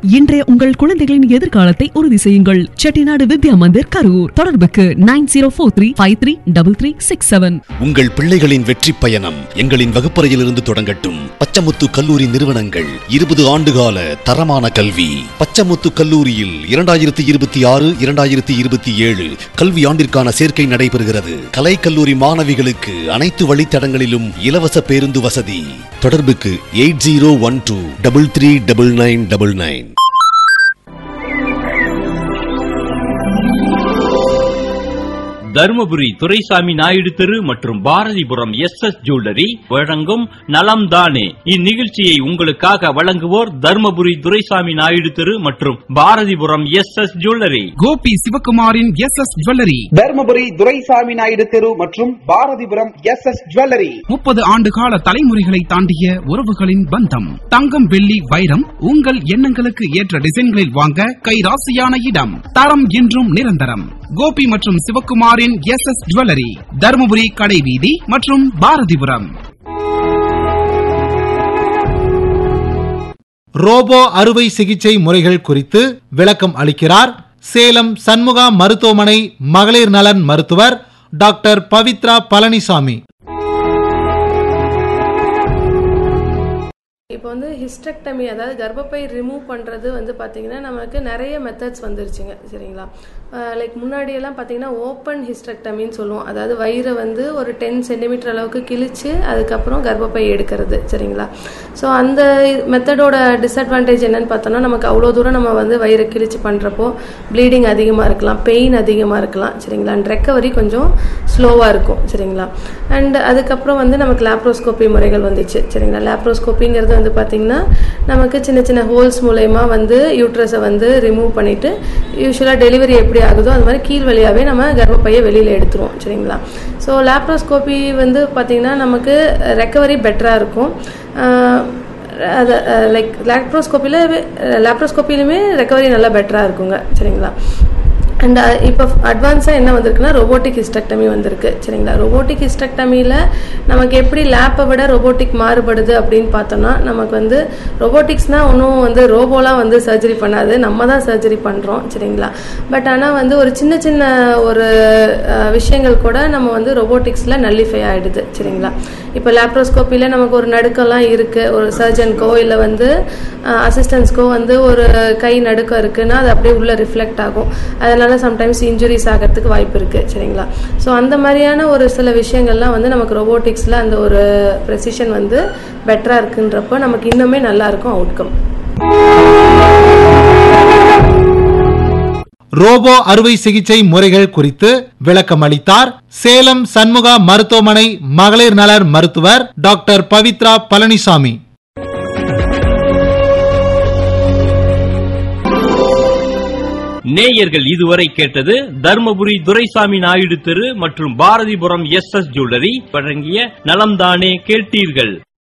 இன்றைய உங்கள் குழந்தைகளின் எதிர்காலத்தை உறுதி செய்யுங்கள் செட்டிநாடு வித்யா மந்திர் கரூர் தொடர்புக்கு nine zero four three five three double three six seven உங்கள் பிள்ளைகளின் வெற்றி பயணம் எங்களின் வகுப்பறையிலிருந்து தொடங்கட்டும் பச்சமுத்து கல்லூரி நிறுவனங்கள் இருபது ஆண்டுகால தரமான கல்வி பச்சமுத்து கல்லூரியில் இரண்டாயிரத்தி இருபத்தி ஆறு இரண்டாயிரத்தி இருபத்தி ஏழு கல்வி ஆண்டிற்கான சேர்க்கை நடைபெறுகிறது கலை கல்லூரி மாணவிகளுக்கு அனைத்து வழித்தடங்களிலும் இலவச பேருந்து வசதி தொடர்புக்கு eight zero one two double three double nine double nine Dharmapuri Duraisamy Naidu தெரு மற்றும் பாரதிபுரம் எஸ் எஸ் ஜுவல்லரி வழங்கும் நலம் தானே இந்நிகழ்ச்சியை உங்களுக்காக வழங்குவோர் தருமபுரி துரைசாமி நாயுடு தெரு மற்றும் Bharathipuram S S jewellery Gopi சிவகுமாரின் S S jewellery Dharmapuri Duraisamy Naidu தெரு மற்றும் பாரதிபுரம் எஸ் எஸ் ஜுவல்லரி முப்பது ஆண்டு கால தலைமுறைகளை தாண்டிய உறவுகளின் பந்தம் தங்கம் வெள்ளி வைரம் உங்கள் எண்ணங்களுக்கு ஏற்ற டிசைன்களில் வாங்க கைராசியான இடம் தரம் என்றும் நிரந்தரம் கோபி மற்றும் சிவகுமாரின் எஸ் எஸ் ஜுவல்லரி தருமபுரி கடைவீதி மற்றும் பாரதிபுரம் ரோபோ அறுவை சிகிச்சை முறைகள் குறித்து விளக்கம் அளிக்கிறார் சேலம் சண்முகா மருத்துவமனை மகளிர் நலன் மருத்துவர் டாக்டர் பவித்ரா பழனிசாமி இப்போ வந்து ஹிஸ்டெக்டமி அதாவது கர்ப்பப்பை ரிமூவ் பண்ணுறது வந்து பார்த்தீங்கன்னா நமக்கு நிறைய மெத்தட்ஸ் வந்துருச்சுங்க சரிங்களா லைக் முன்னாடியெல்லாம் பார்த்தீங்கன்னா ஓப்பன் ஹிஸ்டெக்டமின்னு சொல்லுவோம் அதாவது வயிறை வந்து ஒரு டென் சென்டிமீட்டர் அளவுக்கு கிழிச்சு அதுக்கப்புறம் கர்ப்பப்பை எடுக்கிறது சரிங்களா ஸோ அந்த மெத்தடோட டிஸ்அட்வான்டேஜ் என்னன்னு பார்த்தோன்னா நமக்கு அவ்வளோ தூரம் நம்ம வந்து வயிறை கிழிச்சு பண்ணுறப்போ ப்ளீடிங் அதிகமாக இருக்கலாம் பெயின் அதிகமாக இருக்கலாம் சரிங்களா அண்ட் ரெக்கவரி கொஞ்சம் ஸ்லோவாக இருக்கும் சரிங்களா அண்ட் அதுக்கப்புறம் வந்து நமக்கு லேப்ரோஸ்கோப்பி முறைகள் வந்துச்சு சரிங்களா லேப்ரோஸ்கோப்பிங்கிறது வந்து பார்த்தீங்கன்னா நமக்கு சின்ன சின்ன ஹோல்ஸ் மூலயமா வந்து யூட்ரஸை வந்து ரிமூவ் பண்ணிட்டு யூஸ்வலாக டெலிவரி எப்படி ஆகுதோ அது மாதிரி கீழ் வழியாகவே நம்ம கர்ப்பப்பையை வெளியில் எடுத்துருவோம் சரிங்களா ஸோ லேப்ரோஸ்கோப்பி வந்து பார்த்தீங்கன்னா நமக்கு ரெக்கவரி பெட்டராக இருக்கும் ஆஹ் அது லைக் லேப்ரோஸ்கோப்பியில் லேப்ரோஸ்கோப்பிலுமே ரெக்கவரி நல்லா பெட்டராக இருக்குங்க சரிங்களா அண்ட் இப்போ அட்வான்ஸாக என்ன வந்திருக்குன்னா ரொபோட்டிக் ஹிஸ்டெக்டமி வந்திருக்கு சரிங்களா ரொபோட்டிக் ஹிஸ்டெக்டமியில் நமக்கு எப்படி லேப்பை விட ரொபோட்டிக் மாறுபடுது அப்படின்னு பார்த்தோம்னா நமக்கு வந்து ரொபோட்டிக்ஸ்னால் ஒன்றும் வந்து ரோபோலாம் வந்து சர்ஜரி பண்ணாது நம்ம தான் சர்ஜரி பண்ணுறோம் சரிங்களா பட் ஆனால் வந்து ஒரு சின்ன சின்ன ஒரு அஹ், விஷயங்கள் கூட நம்ம வந்து ரொபோட்டிக்ஸில் நல்லிஃபை ஆகிடுது சரிங்களா இப்போ லேப்ரோஸ்கோப்பியில் நமக்கு ஒரு நடுக்கம்லாம் இருக்குது ஒரு சர்ஜனுக்கோ இல்லை வந்து அசிஸ்டன்ஸ்க்கோ வந்து ஒரு கை நடுக்கம் இருக்குன்னா அது அப்படியே உள்ள ரிஃப்ளெக்ட் ஆகும் அதனால சம்டைம்ஸ் இன்ஜுரிஸ் ஆகிறதுக்கு வாய்ப்பு இருக்குது சரிங்களா ஸோ அந்த மாதிரியான ஒரு சில விஷயங்கள்லாம் வந்து நமக்கு ரொபோட்டிக்ஸில் அந்த ஒரு ப்ரெசிஷன் வந்து பெட்டராக இருக்குன்றப்போ நமக்கு இன்னுமே நல்லா இருக்கும் அவுட்கம் ரோபோ அறுவை சிகிச்சை முறைகள் குறித்து விளக்கம் அளித்தார் சேலம் சண்முகா மருத்துவமனை மகளிர் நலன் மருத்துவர் டாக்டர் பவித்ரா பழனிசாமி நேயர்கள் இதுவரை கேட்டது தர்மபுரி துரைசாமி நாயுடு தெரு மற்றும் பாரதிபுரம் எஸ் எஸ் ஜுவல்லரி வழங்கிய நலம்தானே கேட்டீர்கள்